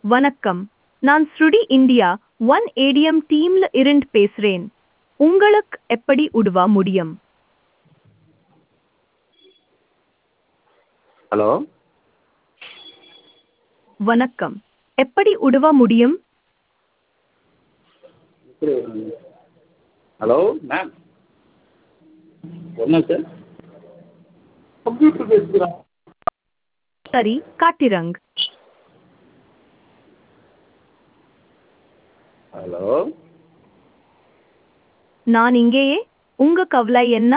வணக்கம் நான் ஸ்ருடி இந்தியா ஒன் ஏடிஎம் டீம்ல இருந்து பேசுறேன் உங்களுக்கு எப்படி உதவ முடியும் ஹலோ வணக்கம் எப்படி உதவ முடியும் ஹலோ மேம் ஒன்றும் சார் கம்ப்யூட்டர் பேசுகிறேன் சரி காட்டிரங் ஹலோ நான் இங்கேயே உங்க கவலை என்ன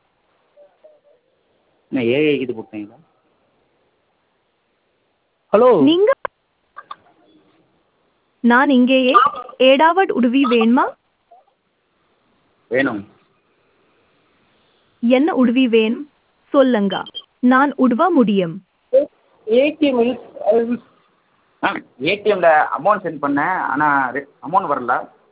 என்ன ஏஐ இது போட்டீங்களா ஹலோ நீங்க நான் இங்கேயே ஏடாவட் உதவி வேணுமா வேணும் என்ன உதவி வேணும் சொல்லுங்க நான் உதவ முடியும் ஏடிஎம் மேம் ஏடிஎம்ல அமௌண்ட் சென்ட் பண்ணேன் ஆனால் அமௌண்ட் வரல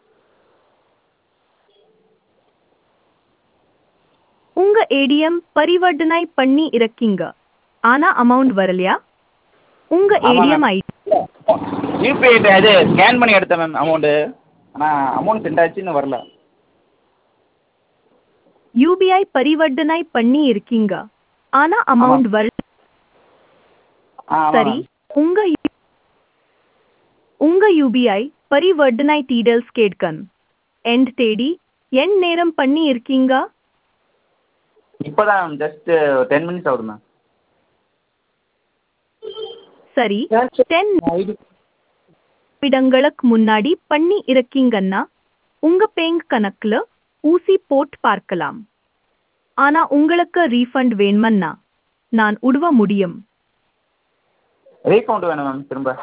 உங்க ஏடிஎம் பரிவர்த்தனை பண்ணி இருக்கீங்க ஆனா அமௌண்ட் வரலையா உங்க ஆமா, ஏடிஎம் ma'am. ஐடி யூபிஐ இது ஸ்கேன் பண்ணி எடுத்தேன் மேம் அமௌண்ட்டு ஆனால் அமௌண்ட் சென்ட் ஆச்சு இன்னும் வரல யூபிஐ பரிவர்த்தனை பண்ணி இருக்கீங்க ஆனா அமௌண்ட் வரல ஆ ஆமாம் சரி மேம். உங்க யு- உங்க யூபிஐ பரிவர்த்தனை டீடைல்ஸ் கேட்கன் எண்ட் தேடி என் நேரம் பண்ணி இருக்கீங்க இப்போதான் ஜஸ்ட் டென் மினிட்ஸ் ஆகுது மேம் சரி டென் நிமிடங்களுக்கு முன்னாடி பண்ணி இருக்கீங்கன்னா உங்க பேங்க் கணக்குல ஊசி போட்டு பார்க்கலாம் ஆனா உங்களுக்கு ரீஃபண்ட் வேணுமன்னா நான் உதவ முடியும் ரீஃபவுண்ட் வேணும் மேம் திரும்ப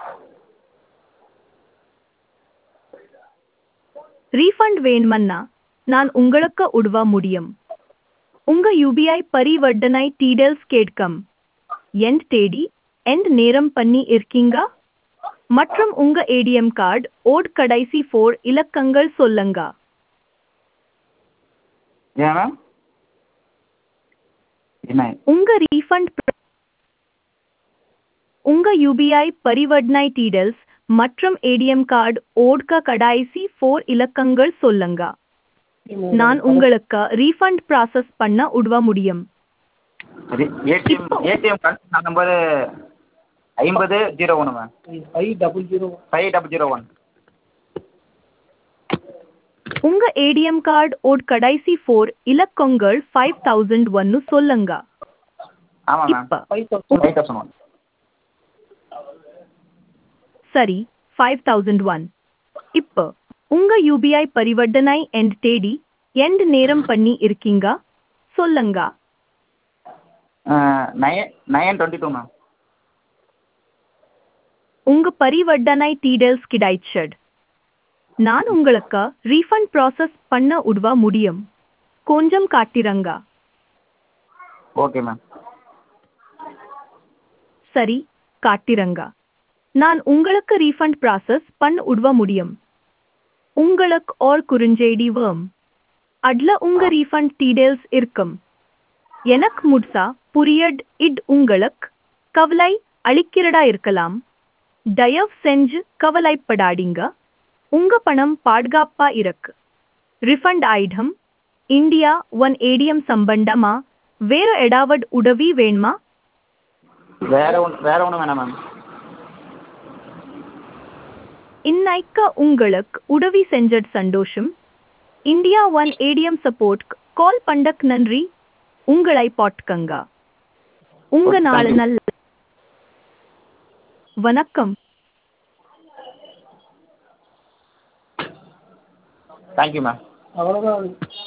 ரீஃபண்ட் வேணுமன்னா நான் உங்களுக்கு உதவ முடியும் உங்க யூபிஐ பரிவர்த்தனை டீடைல்ஸ் கேட்கும் எண்ட் தேடி எண்ட் நேரம் பண்ணி இருக்கீங்க மற்றும் உங்க ஏடிஎம் கார்டு ஓட் கடைசி ஃபோர் இலக்கங்கள் சொல்லுங்க ஏன் மேம் என்ன உங்க ரீஃபண்ட் உங்க யூபிஐ பரிவர்த்தனை டீடைல்ஸ் மற்றும் ஏடிஎம் கார்டு ஓட்க கடைசி ஃபோர் இலக்கங்கள் சொல்லுங்க நான் உங்களுக்கு ரீஃபண்ட் ப்ராசஸ் பண்ண உதவ முடியும் ஏடிஎம் ஏடிஎம் கன்சல்ட் நம்பர் ஐம்பது ஜீரோ ஒன்று ma'am five double zero five double zero one உங்க ஏடிஎம் கார்டு ஓட் கடைசி ஃபோர் இலக்கங்கள் ஃபைவ் தௌசண்ட் ஒன்னு சொல்லுங்க ஆமாம் மேம் இப்ப. Five thousand five thousand one சரி ஃபைவ் தௌசண்ட் ஒன் இப்போ உங்க யூபிஐ பரிவர்த்தனை எண்ட் தேடி எண்ட் நேரம் பண்ணி இருக்கீங்க சொல்லுங்க nine nine twenty two ma'am உங்க பரிவர்த்தனை டீடைல்ஸ் கிடைச்சது நான் உங்களுக்கு ரீஃபண்ட் ப்ராசஸ் பண்ண உதவ முடியும் கொஞ்சம் காட்டிரங்க ஓகே மேம் சரி காட்டிரங்க நான் உங்களுக்கு ரீஃபண்ட் ப்ராசஸ் பண்ண உதவ முடியும் உங்களுக்கு ஓர் குறுஞ்செய்தி வேம் அதுல உங்க ரீஃபண்ட் டீடைல்ஸ் இருக்கும் எனக்கு முட்சா புரியட் இட் உங்களுக்கு கவலை அளிக்கிறதா இருக்கலாம் தயவு செஞ்சு கவலைப்படாதீங்க உங்க பணம் பாதுகாப்பா இருக்கு refund item India one ATM சம்பந்தமா வேற ஏதாவது உதவி வேணுமா வேற ஒன்று வேற ஒன்றும் வேணாம் மேம் இன்னைக்கு உங்களுக்கு உதவி செஞ்சது சந்தோஷம் India one ATM support call பண்டக் நன்றி உங்களை பாட்டுக்கங்க உங்க Okay, நாள் thank you. நல்ல வணக்கம் தேங்க்யூ மேம்